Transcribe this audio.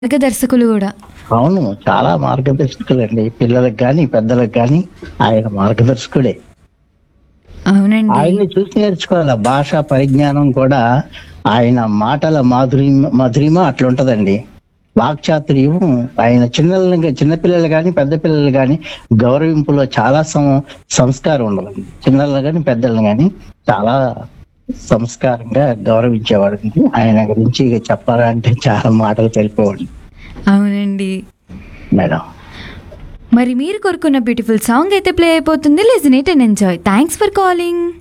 మార్గదర్శకులు కూడా అవును చాలా మార్గదర్శకులండి పిల్లలకు కానీ పెద్దలకు కానీ ఆయన మార్గదర్శకుడే అవునండి ఆయన్ని చూసి నేర్చుకోవాలి భాష పరిజ్ఞానం కూడా ఆయన మాటల మాధురి మధురిమ అట్లుంటదండి వాక్చాతుర్యం ఆయన చిన్నల్ని చిన్నపిల్లలు కానీ పెద్ద పిల్లలు కానీ గౌరవింపులో చాలా సం సంస్కారం ఉండదండి చిన్నలు కానీ పెద్దలు కానీ చాలా సంస్కారంగా గౌరవించేవాడు ఆయన గురించి ఇక చెప్పాలంటే చాలా మాటలు తెలిపేవాడు అవునండి మేడం మరి మీరు కోరుకున్న బ్యూటిఫుల్ సాంగ్ అయితే ప్లే అయిపోతుంది listen it and enjoy thanks for calling